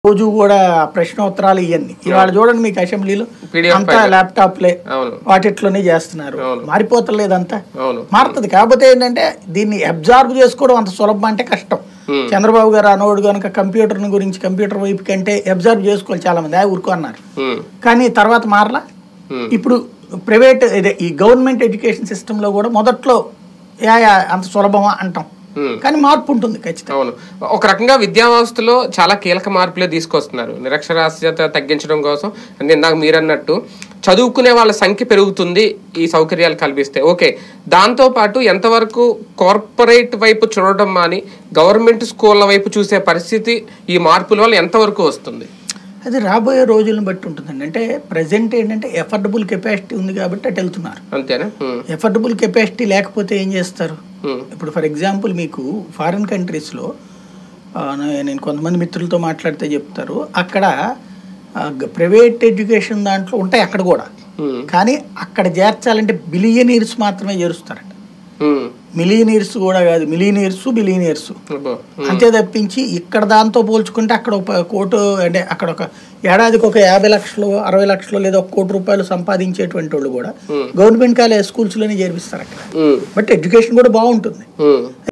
రోజు కూడా ప్రశ్నోత్తరాలు ఇవన్నీ ఇవాళ చూడండి మీకు అసెంబ్లీలో PDF అంతా ఫైల్. ల్యాప్టాప్లే అవును వాటిట్లోనే చేస్తున్నారు అవును. మారిపోతలేదంతా అవును మారుతుంది కాకపోతే ఏంటంటే దీన్ని అబ్జార్బ్ చేసుకోవడం అంత సులభం అంటే కష్టం Hmm. చంద్రబాబు గారు అనోడు కనుక కంప్యూటర్ గురించి కంప్యూటర్ వైపు కంటే అబ్జర్వ్ చేసుకోవాలి చాలా మంది ఆ ఊరుకో అన్నారు ఉమ్, కానీ తర్వాత మారలా ఉమ్, ఇప్పుడు ప్రైవేట్ ఇదే ఈ గవర్నమెంట్ ఎడ్యుకేషన్ సిస్టంలో కూడా మొదట్లో యా యా అంత సులభమా అంటాం ఉమ్. కానీ మార్పు ఉంటుంది ఖచ్చితంగా అవును ఒక రకంగా విద్యా వ్యవస్థలో చాలా కీలక మార్పులే తీసుకొస్తున్నారు నిరక్షరాస్యత తగ్గించడం కోసం అంటే ఇందాక మీరు అన్నట్టు చదువుకునే వాళ్ళ సంఖ్య పెరుగుతుంది ఈ సౌకర్యాలు కల్పిస్తే ఓకే దాంతో పాటు ఎంతవరకు కార్పొరేట్ వైపు చూడడం మాని గవర్నమెంట్ స్కూళ్ళ వైపు చూసే పరిస్థితి ఈ మార్పుల వల్ల ఎంతవరకు వస్తుంది అది రాబోయే రోజులను బట్టి ఉంటుందండి అంటే ప్రజెంట్ ఏంటంటే ఎఫర్డబుల్ కెపాసిటీ ఉంది కాబట్టి అటు వెళ్తున్నారు అంతేనా ఉమ్, ఎఫర్డబుల్ కెపాసిటీ లేకపోతే ఏం చేస్తారు ఉమ్, ఇప్పుడు ఫర్ ఎగ్జాంపుల్ మీకు ఫారిన్ కంట్రీస్లో నేను కొంతమంది మిత్రులతో మాట్లాడితే చెప్తారు అక్కడ ప్రైవేట్ ఎడ్యుకేషన్ దాంట్లో ఉంటాయి అక్కడ కూడా ఉమ్, కానీ అక్కడ చేర్చాలంటే బిలియనీర్స్ మాత్రమే చేరుస్తారట ఉమ్, మిలియనీర్స్ కూడా కాదు మిలియనీర్స్ బిలియనీర్స్ అబ్బో, అంతే తప్పించి ఇక్కడ దాంతో పోల్చుకుంటే అక్కడ ఒక కోటు అంటే అక్కడ ఒక ఏడాదికి ఒక యాభై లక్షలు అరవై లక్షలు లేదా ఒక కోటి రూపాయలు సంపాదించేటువంటి వాళ్ళు కూడా Hmm. గవర్నమెంట్ కాలేజ్ స్కూల్స్లోనే చేర్పిస్తారు అక్కడ ఉమ్, బట్ ఎడ్యుకేషన్ కూడా బాగుంటుంది ఉమ్,